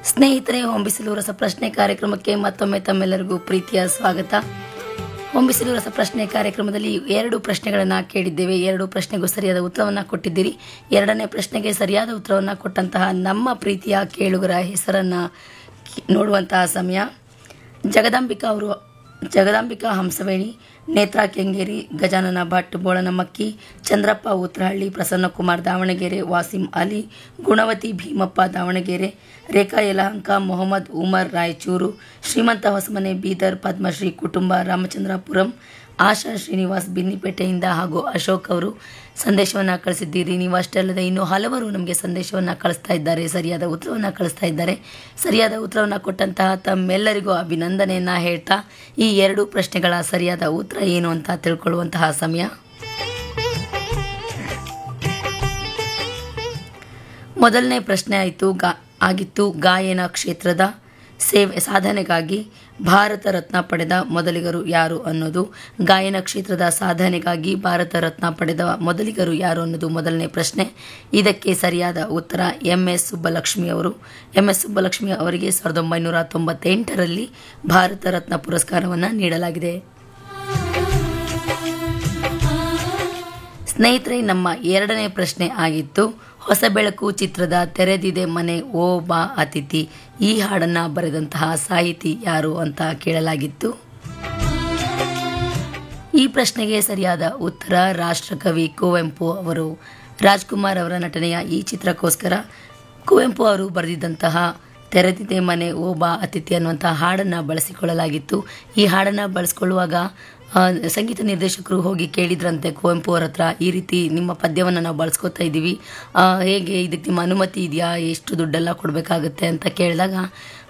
ಸ್ನೇಹಿತರೆ ಹೊಂಬಿಸಿಲು ರಸಪ್ರಶ್ನೆ ಕಾರ್ಯಕ್ರಮಕ್ಕೆ ಮತ್ತೊಮ್ಮೆ ತಮ್ಮೆಲ್ಲರಿಗೂ ಪ್ರೀತಿಯ ಸ್ವಾಗತ ಹೊಂಬಿಸಿಲು ರಸಪ್ರಶ್ನೆ ಕಾರ್ಯಕ್ರಮದಲ್ಲಿ ಎರಡು ಪ್ರಶ್ನೆಗಳನ್ನು ಕೇಳಿದ್ದೇವೆ ಎರಡು ಪ್ರಶ್ನೆಗೂ ಸರಿಯಾದ ಉತ್ತರವನ್ನು ಕೊಟ್ಟಿದ್ದೀರಿ ಎರಡನೇ ಪ್ರಶ್ನೆಗೆ ಸರಿಯಾದ ಉತ್ತರವನ್ನು ಕೊಟ್ಟಂತಹ ನಮ್ಮ ಪ್ರೀತಿಯ ಕೇಳುಗರ ಹೆಸರನ್ನು ನೋಡುವಂತಹ ಸಮಯ ಜಗದಾಂಬಿಕಾ ಅವರು ಜಗದಾಂಬಿಕಾ ಹಂಸವೇಣಿ ನೇತ್ರಾ ಕೆಂಗೇರಿ ಗಜಾನನ ಭಟ್ ಬೋಳನಮಕ್ಕಿ ಚಂದ್ರಪ್ಪ ಉತ್ರಹಳ್ಳಿ ಪ್ರಸನ್ನಕುಮಾರ್ ದಾವಣಗೆರೆ ವಾಸಿಂ ಅಲಿ ಗುಣವತಿ ಭೀಮಪ್ಪ ದಾವಣಗೆರೆ ರೇಖಾ ಯಲಹಂಕ ಮೊಹಮ್ಮದ್ ಉಮರ್ ರಾಯಚೂರು ಶ್ರೀಮಂತ ಹೊಸಮನೆ ಬೀದರ್ ಪದ್ಮಶ್ರೀ ಕುಟುಂಬ ರಾಮಚಂದ್ರಪುರಂ ಆಶಾ ಶ್ರೀನಿವಾಸ್ ಬಿನ್ನಿಪೇಟೆಯಿಂದ ಹಾಗೂ ಅಶೋಕ್ ಅವರು ಸಂದೇಶವನ್ನು ಕಳಿಸಿದ್ದೀರಿ ನೀವು ಅಷ್ಟೇ ಅಲ್ಲದೆ ಇನ್ನೂ ಹಲವರು ನಮಗೆ ಸಂದೇಶವನ್ನು ಕಳಿಸ್ತಾ ಇದ್ದಾರೆ ಸರಿಯಾದ ಉತ್ತರವನ್ನು ಕಳಿಸ್ತಾ ಇದ್ದಾರೆ ಸರಿಯಾದ ಉತ್ತರವನ್ನು ಕೊಟ್ಟಂತಹ ತಮ್ಮೆಲ್ಲರಿಗೂ ಅಭಿನಂದನೆಯನ್ನು ಹೇಳ್ತಾ ಈ ಎರಡು ಪ್ರಶ್ನೆಗಳ ಸರಿಯಾದ ಉತ್ತರ ಏನು ಅಂತ ತಿಳ್ಕೊಳ್ಳುವಂತಹ ಸಮಯ ಮೊದಲನೇ ಪ್ರಶ್ನೆ ಆಯಿತು ಗಾ ಆಗಿತ್ತು ಗಾಯನ ಕ್ಷೇತ್ರದ ಸೇವೆ ಸಾಧನೆಗಾಗಿ ಭಾರತ ರತ್ನ ಪಡೆದ ಮೊದಲಿಗರು ಯಾರು ಅನ್ನೋದು ಗಾಯನ ಕ್ಷೇತ್ರದ ಸಾಧನೆಗಾಗಿ ಭಾರತ ರತ್ನ ಪಡೆದ ಮೊದಲಿಗರು ಯಾರು ಅನ್ನೋದು ಮೊದಲನೇ ಪ್ರಶ್ನೆ ಇದಕ್ಕೆ ಸರಿಯಾದ ಉತ್ತರ ಎಂ ಎಸ್ ಸುಬ್ಬಲಕ್ಷ್ಮಿ ಅವರು ಎಂ ಎಸ್ ಸುಬ್ಬಲಕ್ಷ್ಮಿ ಅವರಿಗೆ ಸಾವಿರದ ಒಂಬೈನೂರ ತೊಂಬತ್ತೆಂಟರಲ್ಲಿ ಭಾರತ ರತ್ನ ಪುರಸ್ಕಾರವನ್ನು ನೀಡಲಾಗಿದೆ ಸ್ನೇಹಿತರೆ ನಮ್ಮ ಎರಡನೇ ಪ್ರಶ್ನೆ ಆಗಿತ್ತು ಹೊಸ ಬೆಳಕು ಚಿತ್ರದ ತೆರೆದಿದೆ ಮನೆ ಓ ಬಾ ಅತಿಥಿ ಈ ಹಾಡನ್ನು ಬರೆದಂತಹ ಸಾಹಿತಿ ಯಾರು ಅಂತ ಕೇಳಲಾಗಿತ್ತು ಈ ಪ್ರಶ್ನೆಗೆ ಸರಿಯಾದ ಉತ್ತರ ರಾಷ್ಟ್ರಕವಿ ಕುವೆಂಪು ಅವರು ರಾಜ್ಕುಮಾರ್ ಅವರ ನಟನೆಯ ಈ ಚಿತ್ರಕ್ಕೋಸ್ಕರ ಕುವೆಂಪು ಅವರು ಬರೆದಿದ್ದಂತಹ ತೆರೆದಿದೆ ಮನೆ ಓ ಬಾ ಅತಿಥಿ ಅನ್ನುವಂತಹ ಹಾಡನ್ನು ಬಳಸಿಕೊಳ್ಳಲಾಗಿತ್ತು ಈ ಹಾಡನ್ನು ಬಳಸ್ಕೊಳ್ಳುವಾಗ ಆ, ಸಂಗೀತ ನಿರ್ದೇಶಕರು ಹೋಗಿ ಕೇಳಿದ್ರಂತೆ ಕುವೆಂಪು ಅವ್ರ ಹತ್ರ ಈ ರೀತಿ ನಿಮ್ಮ ಪದ್ಯವನ್ನು ನಾವು ಬಳಸ್ಕೊತಾ ಇದ್ದೀವಿ ಆ, ಹೇಗೆ ಇದಕ್ಕೆ ನಿಮ್ಮ ಅನುಮತಿ ಇದೆಯಾ ಎಷ್ಟು ದುಡ್ಡೆಲ್ಲ ಕೊಡಬೇಕಾಗುತ್ತೆ ಅಂತ ಕೇಳಿದಾಗ